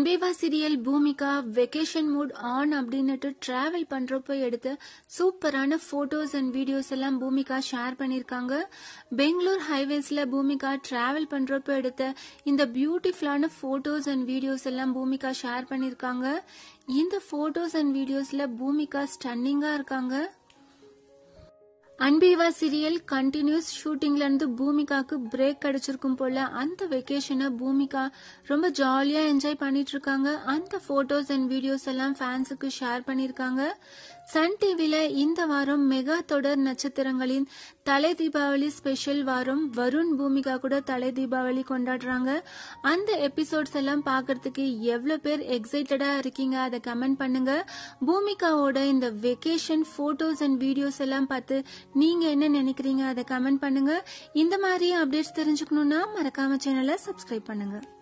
Anbe Vaa serial Bhoomika vacation mood on அப்படின்னுட்டு travel பண்றப்போ எடுத்த சூப்பரான போட்டோஸ் அண்ட் வீடியோஸ் எல்லாம் பூமிகா ஷேர் பண்ணிருக்காங்க பெங்களூர் ஹைவேஸ்ல பூமிகா டிராவல் பண்றப்போ எடுத்த இந்த பியூட்டிஃபுல்லான போட்டோஸ் அண்ட் வீடியோஸ் எல்லாம் பூமிகா ஷேர் பண்ணிருக்காங்க இந்த போட்டோஸ் அண்ட் வீடியோஸ்ல பூமிகா ஸ்டன்னிங்கா இருக்காங்க அன்பேவா சீரியல் கண்டினியூஸ் ஷூட்டிங்ல இருந்து பூமிகாக்கு பிரேக் கிடைச்சிருக்கும் போல அந்த வெக்கேஷனை பூமிகா ரொம்ப ஜாலியா என்ஜாய் பண்ணிட்டு இருக்காங்க அந்த போட்டோஸ் அண்ட் வீடியோஸ் எல்லாம் ஃபேன்ஸுக்கு ஷேர் பண்ணிருக்காங்க சன் டிவில இந்த வாரம் மெகா தொடர் நட்சத்திரங்களின் தலை தீபாவளி ஸ்பெஷல் வாரம் வருண் பூமிகா கூட தலை தீபாவளி கொண்டாடுறாங்க அந்த எபிசோட்ஸ் எல்லாம் பார்க்கறதுக்கு எவ்வளவு பேர் எக்ஸைட்டடா இருக்கீங்க அதை கமெண்ட் பண்ணுங்க பூமிகாவோட இந்த வெக்கேஷன் போட்டோஸ் அண்ட் வீடியோஸ் எல்லாம் பார்த்து நீங்க என்ன நினைக்கிறீங்க அதை கமெண்ட் பண்ணுங்க இந்த மாதிரி அப்டேட்ஸ் தெரிஞ்சுக்கணும்னா மறக்காம சேனலை சப்ஸ்கிரைப் பண்ணுங்க